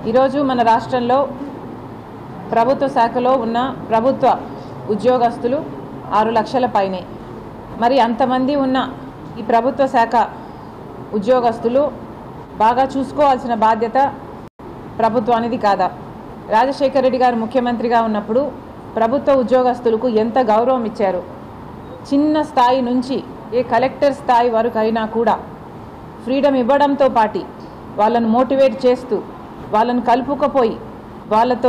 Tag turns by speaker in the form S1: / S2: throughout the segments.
S1: ఈరోజు మన రాష్ట్రంలో ప్రభుత్వ శాఖలో ఉన్న ప్రభుత్వ ఉద్యోగస్తులు ఆరు లక్షల పైనే మరి అంతమంది ఉన్న ఈ ప్రభుత్వ శాఖ ఉద్యోగస్తులు బాగా చూసుకోవాల్సిన బాధ్యత ప్రభుత్వానిది కాదా రాజశేఖర రెడ్డి గారు ముఖ్యమంత్రిగా ఉన్నప్పుడు ప్రభుత్వ ఉద్యోగస్తులకు ఎంత గౌరవం ఇచ్చారు చిన్న స్థాయి నుంచి ఏ కలెక్టర్ స్థాయి వరకు అయినా కూడా ఫ్రీడమ్ ఇవ్వడంతో పాటి వాళ్ళను మోటివేట్ చేస్తూ వాళ్ళను కలుపుకపోయి వాళ్ళతో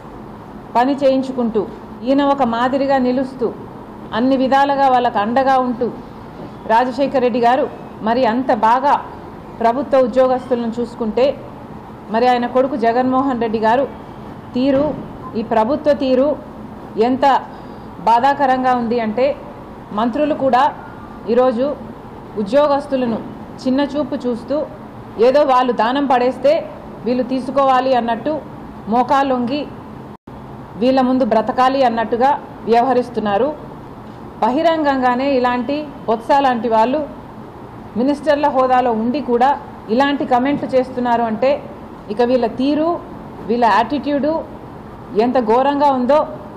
S1: పని చేయించుకుంటూ ఈయన ఒక మాదిరిగా నిలుస్తూ అన్ని విధాలుగా వాళ్ళకు అండగా ఉంటూ రాజశేఖర రెడ్డి గారు మరి అంత బాగా ప్రభుత్వ ఉద్యోగస్తులను చూసుకుంటే మరి ఆయన కొడుకు జగన్మోహన్ రెడ్డి గారు తీరు ఈ ప్రభుత్వ తీరు ఎంత బాధాకరంగా ఉంది అంటే మంత్రులు కూడా ఈరోజు ఉద్యోగస్తులను చిన్న చూపు చూస్తూ ఏదో వాళ్ళు దానం పడేస్తే వీళ్ళు తీసుకోవాలి అన్నట్టు మోకాలొంగి వీళ్ళ ముందు బ్రతకాలి అన్నట్టుగా వ్యవహరిస్తున్నారు బహిరంగంగానే ఇలాంటి బొత్స లాంటి వాళ్ళు మినిస్టర్ల హోదాలో ఉండి కూడా ఇలాంటి కమెంట్లు చేస్తున్నారు అంటే ఇక వీళ్ళ తీరు వీళ్ళ యాటిట్యూడు ఎంత ఘోరంగా ఉందో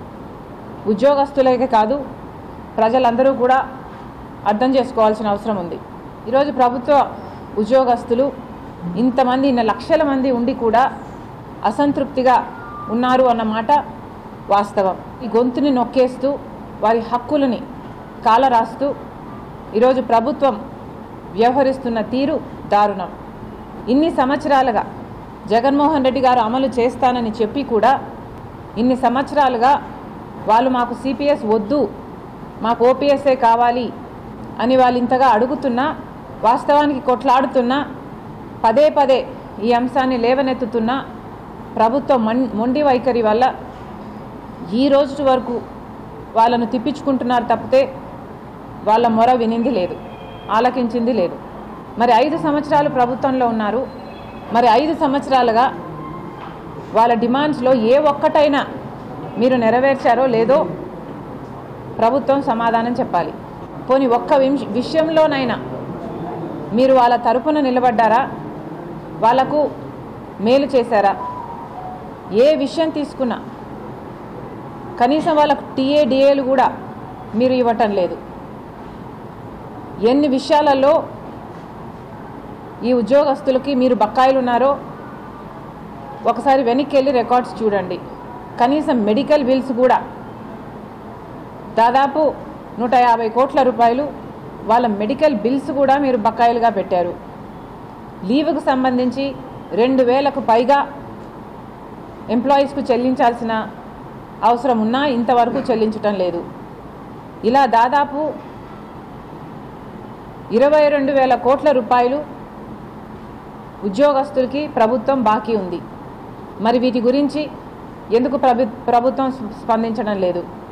S1: ఉద్యోగస్తులకే కాదు ప్రజలందరూ కూడా అర్థం చేసుకోవాల్సిన అవసరం ఉంది ఈరోజు ప్రభుత్వ ఉద్యోగస్తులు ఇంతమంది ఇన్ని లక్షల మంది ఉండి కూడా అసంతృప్తిగా ఉన్నారు అన్నమాట వాస్తవం ఈ గొంతుని నొక్కేస్తూ వారి హక్కులని కాలరాస్తూ ఈరోజు ప్రభుత్వం వ్యవహరిస్తున్న తీరు దారుణం ఇన్ని సంవత్సరాలుగా జగన్మోహన్ రెడ్డి గారు అమలు చేస్తానని చెప్పి కూడా ఇన్ని సంవత్సరాలుగా వాళ్ళు మాకు సిపిఎస్ వద్దు మాకు ఓపీఎస్ఏ కావాలి అని వాళ్ళు ఇంతగా అడుగుతున్నా వాస్తవానికి కొట్లాడుతున్నా పదే పదే ఈ అంశాన్ని లేవనెత్తుతున్నా ప్రభుత్వ మన్ మొండి వైఖరి వల్ల ఈ రోజు వరకు వాళ్ళను తిప్పించుకుంటున్నారు తప్పితే వాళ్ళ మొర వినింది లేదు ఆలకించింది లేదు మరి ఐదు సంవత్సరాలు ప్రభుత్వంలో ఉన్నారు మరి ఐదు సంవత్సరాలుగా వాళ్ళ డిమాండ్స్లో ఏ ఒక్కటైనా మీరు నెరవేర్చారో లేదో ప్రభుత్వం సమాధానం చెప్పాలి పోనీ ఒక్క విష- విషయంలోనైనా మీరు వాళ్ళ తరపున నిలబడ్డారా వాళ్ళకు మేలు చేశారా ఏ విషయం తీసుకున్నా కనీసం వాళ్ళకు టీఏ డిఏలు కూడా మీరు ఇవ్వటం లేదు ఎన్ని విషయాలలో ఈ ఉద్యోగస్తులకి మీరు బకాయిలు ఉన్నారో ఒకసారి వెనక్కి వెళ్ళి రికార్డ్స్ చూడండి కనీసం మెడికల్ బిల్స్ కూడా దాదాపు నూట యాభై కోట్ల రూపాయలు వాళ్ళ మెడికల్ బిల్స్ కూడా మీరు బకాయిలుగా పెట్టారు లీవ్కు సంబంధించి రెండు వేలకు పైగా ఎంప్లాయీస్కు చెల్లించాల్సిన అవసరం ఉన్నా ఇంతవరకు చెల్లించటం లేదు ఇలా దాదాపు ఇరవై రెండు వేల కోట్ల రూపాయలు ఉద్యోగస్తులకి ప్రభుత్వం బాకీ ఉంది మరి వీటి గురించి ఎందుకు ప్రభు ప్రభుత్వం స్పందించడం లేదు